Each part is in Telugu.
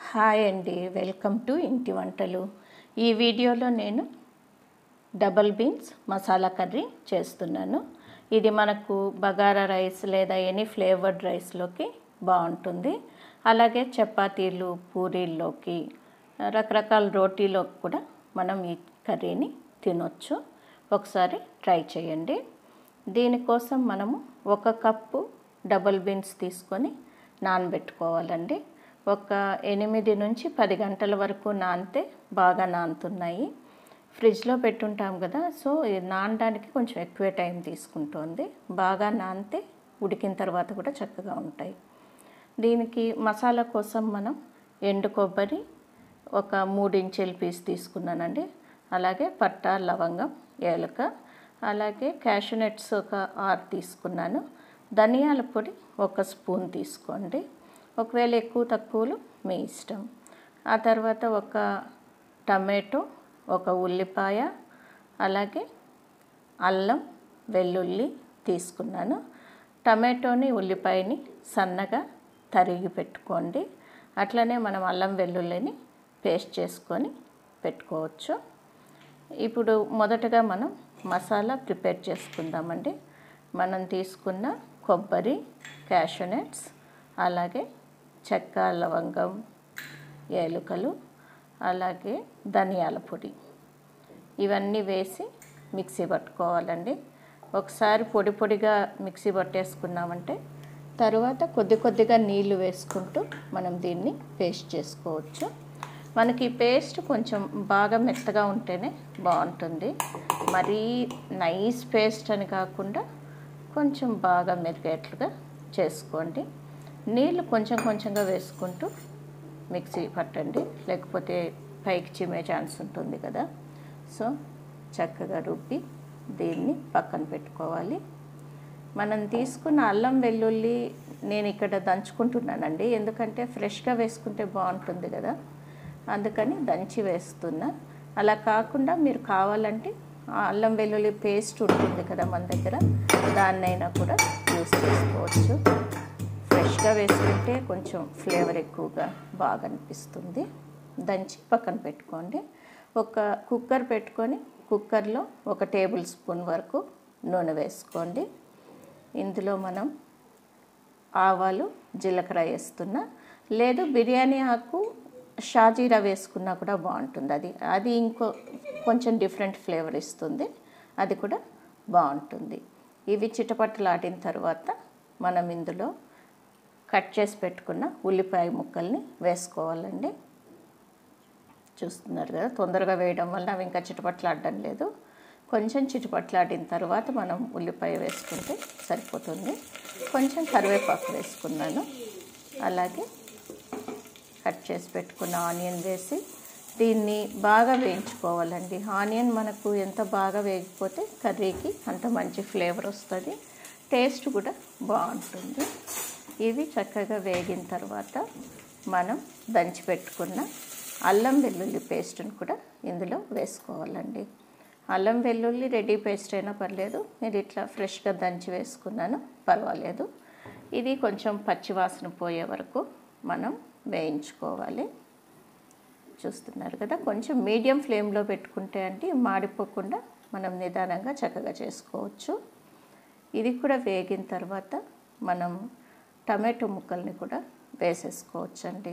హాయ్ అండి వెల్కమ్ టు ఇంటి వంటలు ఈ వీడియోలో నేను డబల్ బీన్స్ మసాలా కర్రీ చేస్తున్నాను ఇది మనకు బగారా రైస్ లేదా ఎనీ ఫ్లేవర్డ్ రైస్లోకి బాగుంటుంది అలాగే చపాతీలు పూరీల్లోకి రకరకాల రోటీలోకి కూడా మనం ఈ కర్రీని తినొచ్చు ఒకసారి ట్రై చేయండి దీనికోసం మనము ఒక కప్పు డబల్ బీన్స్ తీసుకొని నానబెట్టుకోవాలండి ఒక ఎనిమిది నుంచి పది గంటల వరకు నానితే బాగా నానుతున్నాయి ఫ్రిడ్జ్లో పెట్టుంటాం కదా సో ఇది నానడానికి కొంచెం ఎక్కువ టైం తీసుకుంటుంది బాగా నానితే ఉడికిన తర్వాత కూడా చక్కగా ఉంటాయి దీనికి మసాలా కోసం మనం ఎండు కొబ్బరి ఒక మూడు ఇంచెల పీస్ తీసుకున్నానండి అలాగే పట్ట లవంగం ఏలక అలాగే క్యాషనట్స్ ఒక ఆరు తీసుకున్నాను ధనియాల పొడి ఒక స్పూన్ తీసుకోండి ఒకవేళ ఎక్కువ తక్కువలు మీ ఇష్టం ఆ తర్వాత ఒక టమాటో ఒక ఉల్లిపాయ అలాగే అల్లం వెల్లుల్లి తీసుకున్నాను టమాటోని ఉల్లిపాయని సన్నగా తరిగి పెట్టుకోండి అట్లనే మనం అల్లం వెల్లుల్లిని పేస్ట్ చేసుకొని పెట్టుకోవచ్చు ఇప్పుడు మొదటగా మనం మసాలా ప్రిపేర్ చేసుకుందామండి మనం తీసుకున్న కొబ్బరి క్యాషనట్స్ అలాగే చెక్క లవంగం ఏలుకలు అలాగే ధనియాల పొడి ఇవన్నీ వేసి మిక్సీ పట్టుకోవాలండి ఒకసారి పొడి పొడిగా మిక్సీ పట్టేసుకున్నామంటే తర్వాత కొద్ది కొద్దిగా నీళ్లు వేసుకుంటూ మనం దీన్ని పేస్ట్ చేసుకోవచ్చు మనకి పేస్ట్ కొంచెం బాగా మెత్తగా ఉంటేనే బాగుంటుంది మరీ నైస్ పేస్ట్ అని కాకుండా కొంచెం బాగా మెరిగేట్లుగా చేసుకోండి నీళ్ళు కొంచెం కొంచెంగా వేసుకుంటూ మిక్సీ పట్టండి లేకపోతే పైకి చిమే ఛాన్స్ ఉంటుంది కదా సో చక్కగా రుబ్బి దీన్ని పక్కన పెట్టుకోవాలి మనం తీసుకున్న అల్లం వెల్లుల్లి నేను ఇక్కడ దంచుకుంటున్నానండి ఎందుకంటే ఫ్రెష్గా వేసుకుంటే బాగుంటుంది కదా అందుకని దంచి వేస్తున్నా అలా కాకుండా మీరు కావాలంటే ఆ అల్లం వెల్లుల్లి పేస్ట్ ఉంటుంది కదా మన దగ్గర దాన్నైనా కూడా యూస్ చేసుకోవచ్చు ఫ్రెష్గా వేసుకుంటే కొంచెం ఫ్లేవర్ ఎక్కువగా బాగా అనిపిస్తుంది దంచి పక్కన పెట్టుకోండి ఒక కుక్కర్ పెట్టుకొని కుక్కర్లో ఒక టేబుల్ స్పూన్ వరకు నూనె వేసుకోండి ఇందులో మనం ఆవాలు జీలకర్ర వేస్తున్నా లేదు బిర్యానీ ఆకు షాజీరా వేసుకున్నా కూడా బాగుంటుంది అది అది ఇంకో కొంచెం డిఫరెంట్ ఫ్లేవర్ ఇస్తుంది అది కూడా బాగుంటుంది ఇవి చిటపట్టలాడిన తర్వాత మనం ఇందులో కట్ చేసి పెట్టుకున్న ఉల్లిపాయ ముక్కల్ని వేసుకోవాలండి చూస్తున్నారు కదా తొందరగా వేయడం వల్ల అవి ఇంకా చిటపట్లాడడం లేదు కొంచెం చిటపట్లాడిన తర్వాత మనం ఉల్లిపాయ వేసుకుంటే సరిపోతుంది కొంచెం కరివేపాకు వేసుకున్నాను అలాగే కట్ చేసి పెట్టుకున్న ఆనియన్ వేసి దీన్ని బాగా వేయించుకోవాలండి ఆనియన్ మనకు ఎంత బాగా వేగిపోతే కర్రీకి అంత మంచి ఫ్లేవర్ వస్తుంది టేస్ట్ కూడా బాగుంటుంది ఇవి చక్కగా వేగిన తర్వాత మనం దంచి పెట్టుకున్న అల్లం వెల్లుల్లి పేస్ట్ని కూడా ఇందులో వేసుకోవాలండి అల్లం వెల్లుల్లి రెడీ పేస్ట్ అయినా పర్లేదు మీరు ఇట్లా ఫ్రెష్గా దంచి వేసుకున్నాను పర్వాలేదు ఇది కొంచెం పచ్చివాసన పోయే వరకు మనం వేయించుకోవాలి చూస్తున్నారు కదా కొంచెం మీడియం ఫ్లేమ్లో పెట్టుకుంటే అంటే మాడిపోకుండా మనం నిదానంగా చక్కగా చేసుకోవచ్చు ఇది కూడా వేగిన తర్వాత మనం టమాటో ముక్కల్ని కూడా వేసేసుకోవచ్చండి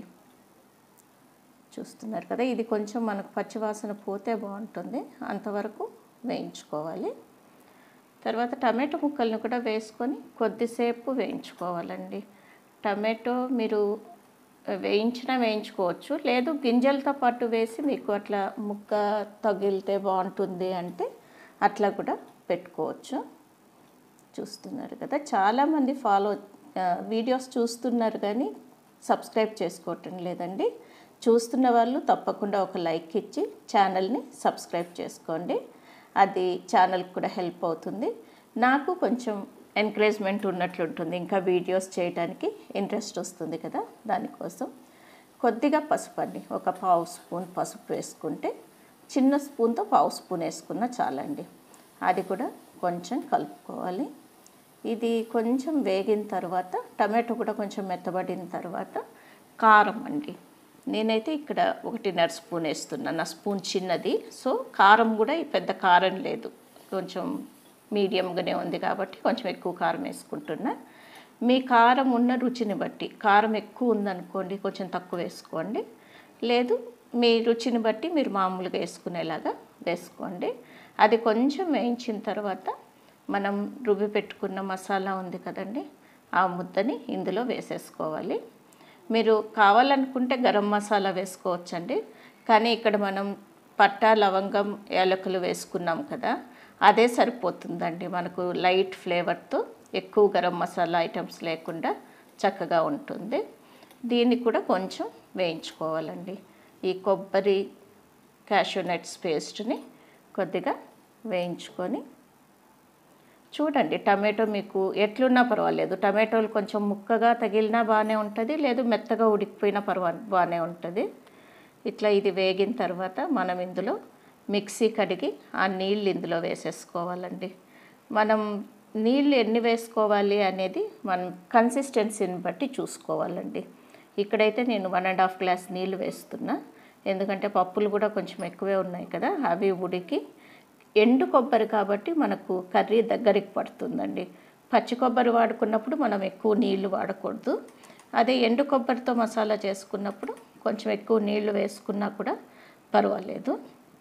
చూస్తున్నారు కదా ఇది కొంచెం మనకు పచ్చివాసన పోతే బాగుంటుంది అంతవరకు వేయించుకోవాలి తర్వాత టమాటో ముక్కల్ని కూడా వేసుకొని కొద్దిసేపు వేయించుకోవాలండి టమాటో మీరు వేయించినా వేయించుకోవచ్చు లేదు గింజలతో పాటు వేసి మీకు అట్లా ముక్క తగిలితే బాగుంటుంది అంటే అట్లా కూడా పెట్టుకోవచ్చు చూస్తున్నారు కదా చాలామంది ఫాలో వీడియోస్ చూస్తున్నారు కానీ సబ్స్క్రైబ్ చేసుకోవటం లేదండి చూస్తున్న వాళ్ళు తప్పకుండా ఒక లైక్ ఇచ్చి ఛానల్ని సబ్స్క్రైబ్ చేసుకోండి అది ఛానల్కి కూడా హెల్ప్ అవుతుంది నాకు కొంచెం ఎంకరేజ్మెంట్ ఉన్నట్లుంటుంది ఇంకా వీడియోస్ చేయడానికి ఇంట్రెస్ట్ వస్తుంది కదా దానికోసం కొద్దిగా పసుపు అండి ఒక పావు స్పూన్ పసుపు వేసుకుంటే చిన్న స్పూన్తో పావు స్పూన్ వేసుకున్న చాలండి అది కూడా కొంచెం కలుపుకోవాలి ఇది కొంచెం వేగిన తర్వాత టమాటో కూడా కొంచెం మెత్తబడిన తర్వాత కారం అండి నేనైతే ఇక్కడ ఒకటిన్నర స్పూన్ వేస్తున్నాను నా స్పూన్ చిన్నది సో కారం కూడా ఈ పెద్ద కారం లేదు కొంచెం మీడియంగానే ఉంది కాబట్టి కొంచెం ఎక్కువ కారం వేసుకుంటున్నా మీ కారం ఉన్న రుచిని బట్టి కారం ఎక్కువ ఉందనుకోండి కొంచెం తక్కువ వేసుకోండి లేదు మీ రుచిని బట్టి మీరు మామూలుగా వేసుకునేలాగా వేసుకోండి అది కొంచెం వేయించిన తర్వాత మనం రుబ్బి పెట్టుకున్న మసాలా ఉంది కదండి ఆ ముద్దని ఇందులో వేసేసుకోవాలి మీరు కావాలనుకుంటే గరం మసాలా వేసుకోవచ్చండి కానీ ఇక్కడ మనం పట్టా లవంగం యాలకులు వేసుకున్నాం కదా అదే సరిపోతుందండి మనకు లైట్ ఫ్లేవర్తో ఎక్కువ గరం మసాలా ఐటమ్స్ లేకుండా చక్కగా ఉంటుంది దీన్ని కూడా కొంచెం వేయించుకోవాలండి ఈ కొబ్బరి క్యాషూ నట్స్ పేస్ట్ని కొద్దిగా వేయించుకొని చూడండి టమాటో మీకు ఎట్లున్నా పర్వాలేదు టమాటోలు కొంచెం ముక్కగా తగిలినా బాగానే ఉంటుంది లేదు మెత్తగా ఉడికిపోయినా పర్వా బాగానే ఉంటుంది ఇట్లా ఇది వేగిన తర్వాత మనం ఇందులో మిక్సీ కడిగి ఆ నీళ్ళు ఇందులో వేసేసుకోవాలండి మనం నీళ్ళు ఎన్ని వేసుకోవాలి అనేది మనం కన్సిస్టెన్సీని బట్టి చూసుకోవాలండి ఇక్కడైతే నేను వన్ అండ్ హాఫ్ గ్లాస్ నీళ్ళు వేస్తున్నా ఎందుకంటే పప్పులు కూడా కొంచెం ఎక్కువే ఉన్నాయి కదా అవి ఉడికి ఎండు కొబ్బరి కాబట్టి మనకు కర్రీ దగ్గరికి పడుతుందండి పచ్చి కొబ్బరి వాడుకున్నప్పుడు మనం ఎక్కువ నీళ్లు వాడకూడదు అదే ఎండు కొబ్బరితో మసాలా చేసుకున్నప్పుడు కొంచెం ఎక్కువ నీళ్లు వేసుకున్నా కూడా పర్వాలేదు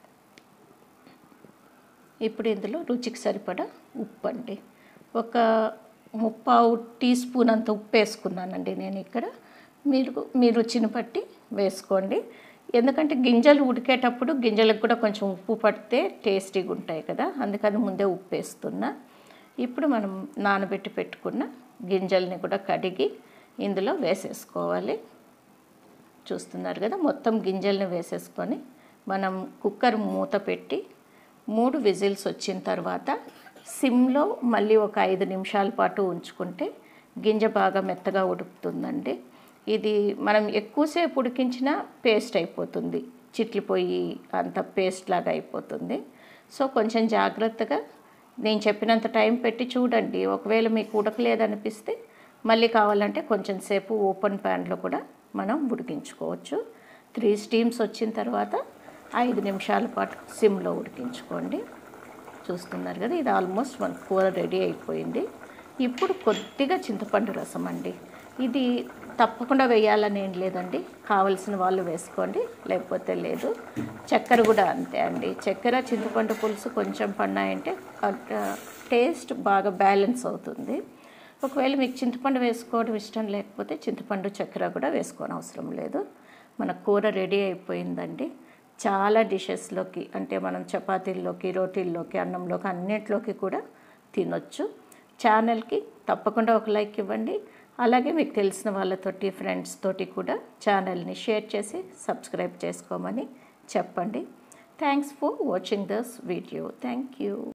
ఇప్పుడు ఇందులో రుచికి సరిపడా ఉప్పు అండి ఒక ముప్పావు టీ స్పూన్ అంత ఉప్పు వేసుకున్నానండి నేను ఇక్కడ మీరు మీ రుచిని బట్టి వేసుకోండి ఎందుకంటే గింజలు ఉడికేటప్పుడు గింజలకు కూడా కొంచెం ఉప్పు పడితే టేస్టీగా ఉంటాయి కదా అందుకని ముందే ఉప్పు వేస్తున్నా ఇప్పుడు మనం నానబెట్టి పెట్టుకున్న గింజల్ని కూడా కడిగి ఇందులో వేసేసుకోవాలి చూస్తున్నారు కదా మొత్తం గింజల్ని వేసేసుకొని మనం కుక్కర్ మూత పెట్టి మూడు విజిల్స్ వచ్చిన తర్వాత సిమ్లో మళ్ళీ ఒక ఐదు నిమిషాల పాటు ఉంచుకుంటే గింజ బాగా మెత్తగా ఉడుకుతుందండి ఇది మనం ఎక్కువసేపు ఉడికించినా పేస్ట్ అయిపోతుంది చిట్లిపోయి అంత పేస్ట్ లాగా అయిపోతుంది సో కొంచెం జాగ్రత్తగా నేను చెప్పినంత టైం పెట్టి చూడండి ఒకవేళ మీకు ఉడకలేదనిపిస్తే మళ్ళీ కావాలంటే కొంచెం సేపు ఓపెన్ ప్యాన్లో కూడా మనం ఉడికించుకోవచ్చు త్రీ స్టీమ్స్ వచ్చిన తర్వాత ఐదు నిమిషాల పాటు సిమ్లో ఉడికించుకోండి చూస్తున్నారు కదా ఇది ఆల్మోస్ట్ మన కూర రెడీ అయిపోయింది ఇప్పుడు కొద్దిగా చింతపండు రసం అండి ఇది తప్పకుండా వేయాలని ఏం లేదండి కావలసిన వాళ్ళు వేసుకోండి లేకపోతే లేదు చక్కెర కూడా అంతే అండి చక్కెర చింతపండు పులుసు కొంచెం పన్నాయంటే టేస్ట్ బాగా బ్యాలెన్స్ అవుతుంది ఒకవేళ మీకు చింతపండు వేసుకోవడం ఇష్టం లేకపోతే చింతపండు చక్కెర కూడా వేసుకోని అవసరం లేదు మన కూర రెడీ అయిపోయిందండి చాలా డిషెస్లోకి అంటే మనం చపాతీల్లోకి రోటీల్లోకి అన్నంలోకి అన్నిట్లోకి కూడా తినొచ్చు ఛానల్కి తప్పకుండా ఒక లైక్ ఇవ్వండి అలాగే మీకు తెలిసిన వాళ్ళతోటి ఫ్రెండ్స్ తోటి కూడా ఛానల్ని షేర్ చేసి సబ్స్క్రైబ్ చేసుకోమని చెప్పండి thanks for watching this video thank you